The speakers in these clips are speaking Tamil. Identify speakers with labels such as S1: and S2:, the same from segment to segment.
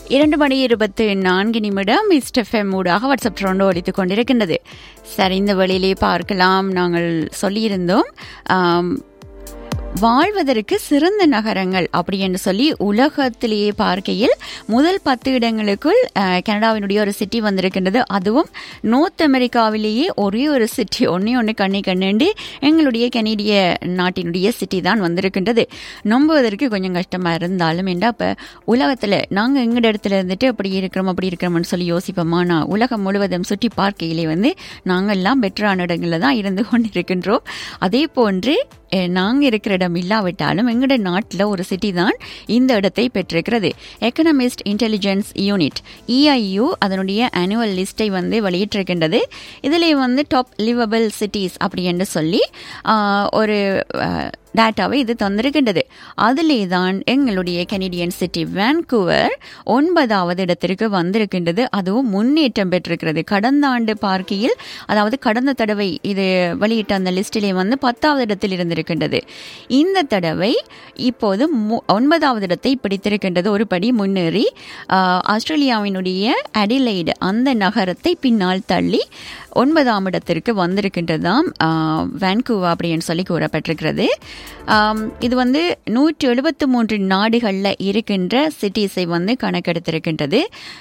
S1: இரண்டு மணி இருபத்து நான்கு நிமிடம் இஸ்டெஃப்எம் ஊடாக வாட்ஸ்அப் ட்ரோண்டோ ஒலித்துக் கொண்டிருக்கின்றது சரி இந்த வழியிலே பார்க்கலாம் நாங்கள் சொல்லியிருந்தோம் ஆம், வாழ்வதற்கு சிறந்த நகரங்கள் அப்படி என்று சொல்லி உலகத்திலேயே பார்க்கையில் முதல் பத்து இடங்களுக்குள் அஹ், கனடாவினுடைய ஒரு சிட்டி வந்திருக்கின்றது அதுவும் நோர்த் அமெரிக்காவிலேயே ஒரே ஒரு சிட்டி ஒன்னே ஒன்று கண்ணை கண்ணுண்டு எங்களுடைய கனேடிய நாட்டினுடைய சிட்டி தான் வந்திருக்கின்றது நம்புவதற்கு கொஞ்சம் கஷ்டமா இருந்தாலும் என்ன அப்ப உலகத்துல நாங்க எங்கட இடத்துல இருந்துட்டு அப்படி இருக்கிறோம் அப்படி இருக்கிறோம்னு சொல்லி யோசிப்போமா நான் உலகம் முழுவதும் சுற்றி பார்க்கையிலே வந்து நாங்கெல்லாம் பெட்டரான இடங்கள்ல தான் இருந்து கொண்டிருக்கின்றோம் அதே போன்று அஹ், நாங்க இருக்கிற இடம் இல்லாவிட்டாலும் எங்கட நாட்டில் ஒரு சிட்டி தான் இந்த இடத்தை பெற்றிருக்கிறது எக்கனாமிஸ்ட் இன்டெலிஜென்ஸ் யூனிட் இஐயு அதனுடைய ஆனுவல் லிஸ்ட்டை வந்து வெளியிட்டிருக்கின்றது இதிலே வந்து டாப் லிவபிள் சிட்டிஸ் அப்படி என்று சொல்லி ஆஹ், ஒரு டேட்டாவை இது தந்திருக்கின்றது அதிலே தான் எங்களுடைய கனடியன் சிட்டி வேன்கூவர் ஒன்பதாவது இடத்திற்கு வந்திருக்கின்றது அதுவும் முன்னேற்றம் பெற்றிருக்கிறது கடந்த ஆண்டு பார்க்கையில் அதாவது கடந்த தடவை இது வெளியிட்ட அந்த லிஸ்டிலே வந்து பத்தாவது இடத்தில் இருந்திருக்கின்றது இந்த தடவை இப்போது மு- ஒன்பதாவது இடத்தை பிடித்திருக்கின்றது ஒரு படி முன்னேறி ஆஹ், ஆஸ்திரேலியாவினுடைய அடிலைடு அந்த நகரத்தை பின்னால் தள்ளி ஒன்பதாம் இடத்திற்கு வந்திருக்கின்றதாம் ஆஹ், வான்கூவா அப்படின்னு சொல்லி கூறப்பட்டிருக்கிறது ஆம், இது வந்து நூற்றி எழுபத்து மூன்று நாடுகளில் இருக்கின்ற சிட்டிஸை வந்து கணக்கெடுத்திருக்கின்றது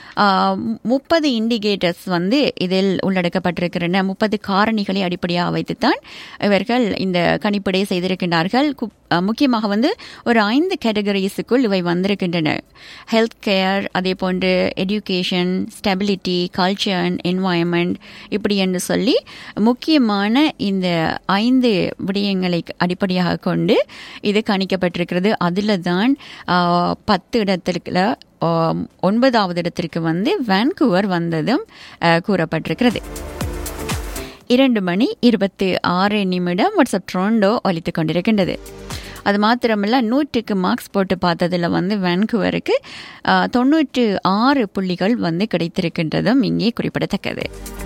S1: முப்பது இண்டிகேட்டர்ஸ் வந்து இதில் உள்ளடக்கப்பட்டிருக்கின்றன முப்பது காரணிகளை அடிப்படையாக வைத்துத்தான் இவர்கள் இந்த கணிப்படை செய்திருக்கின்றார்கள் கு- அஹ், முக்கியமாக வந்து ஒரு ஐந்து கேட்டகரிஸுக்குள் இவை வந்திருக்கின்றன ஹெல்த் கேர் அதே போன்று education stability culture and environment இப்படி என்று சொல்லி முக்கியமான இந்த ஐந்து விடயங்களை அடிப்படையாக கொண்டு இது கணிக்கப்பட்டிருக்கிறது அதில் தான் ஆஹ், பத்து இடத்திற்குல ஆம், ஒன்பதாவது இடத்திற்கு வந்து வான்கூவர் வந்ததும் ஆஹ், கூறப்பட்டிருக்கிறது இரண்டு மணி இருபத்தி ஆறு நிமிடம் வாட்ஸ்அப் ட்ரோண்டோ ஒலித்துக் கொண்டிருக்கின்றது அது மாத்திரமல்ல நூற்றுக்கு மார்க்ஸ் போட்டு பார்த்ததில் வந்து வான்கூவருக்கு ஆஹ், தொண்ணூற்று ஆறு புள்ளிகள் வந்து கிடைத்திருக்கின்றதும் இங்கே குறிப்பிடத்தக்கது